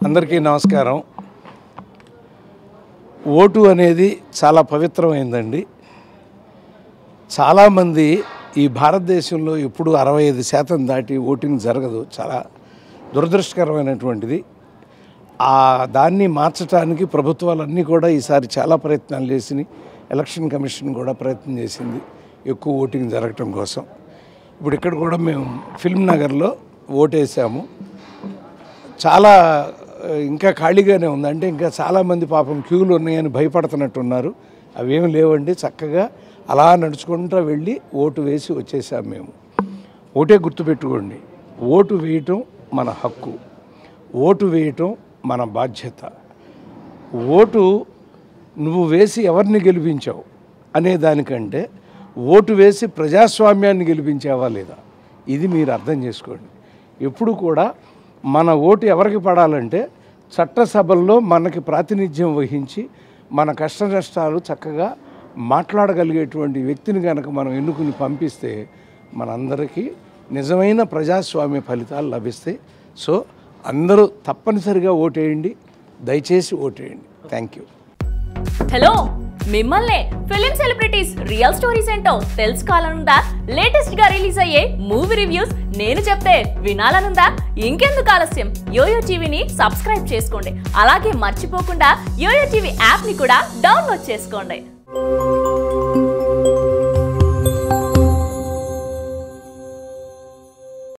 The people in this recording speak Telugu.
అందరికీ నమస్కారం ఓటు అనేది చాలా పవిత్రమైందండి చాలామంది ఈ భారతదేశంలో ఎప్పుడు అరవై ఐదు శాతం దాటి ఓటింగ్ జరగదు చాలా దురదృష్టకరమైనటువంటిది ఆ దాన్ని మార్చడానికి ప్రభుత్వాలన్నీ కూడా ఈసారి చాలా ప్రయత్నాలు చేసినాయి ఎలక్షన్ కమిషన్ కూడా ప్రయత్నం చేసింది ఎక్కువ ఓటింగ్ జరగటం కోసం ఇప్పుడు ఇక్కడ కూడా మేము ఫిల్మ్ నగర్లో ఓటేసాము చాలా ఆ, ఇంకా ఖాళీగానే ఉంది అంటే ఇంకా చాలామంది పాపం క్యూలు ఉన్నాయని భయపడుతున్నట్టున్నారు అవేమి లేవండి చక్కగా అలా నడుచుకుంటూ వెళ్ళి ఓటు వేసి వచ్చేసాం మేము ఓటే గుర్తుపెట్టుకోండి ఓటు వేయటం మన హక్కు ఓటు వేయటం మన బాధ్యత ఓటు నువ్వు వేసి ఎవరిని గెలిపించావు అనే దానికంటే ఓటు వేసి ప్రజాస్వామ్యాన్ని గెలిపించావా లేదా ఇది మీరు అర్థం చేసుకోండి ఎప్పుడు కూడా మన ఓటు ఎవరికి పడాలంటే చట్టసభల్లో మనకి ప్రాతినిధ్యం వహించి మన కష్ట నష్టాలు చక్కగా మాట్లాడగలిగేటువంటి వ్యక్తిని కనుక మనం ఎన్నుకుని పంపిస్తే మనందరికీ నిజమైన ప్రజాస్వామ్య ఫలితాలు లభిస్తాయి సో అందరూ తప్పనిసరిగా ఓటేయండి దయచేసి ఓటేయండి థ్యాంక్ యూ హలో మిమ్మల్నే ఫిలిం సెలబ్రిటీస్ రియల్ స్టోరీస్ ఏంటో తెలుసుకోవాలనుందా లేటెస్ట్ గా రిలీజ్ అయ్యే మూవీ రివ్యూస్ నేను చెప్తే వినాలనుందా ఇంకెందుకు ఆలస్యం యోయో టీవీని సబ్స్క్రైబ్ చేసుకోండి అలాగే మర్చిపోకుండా యోయో టీవీ యాప్ ని కూడా డౌన్లోడ్ చేసుకోండి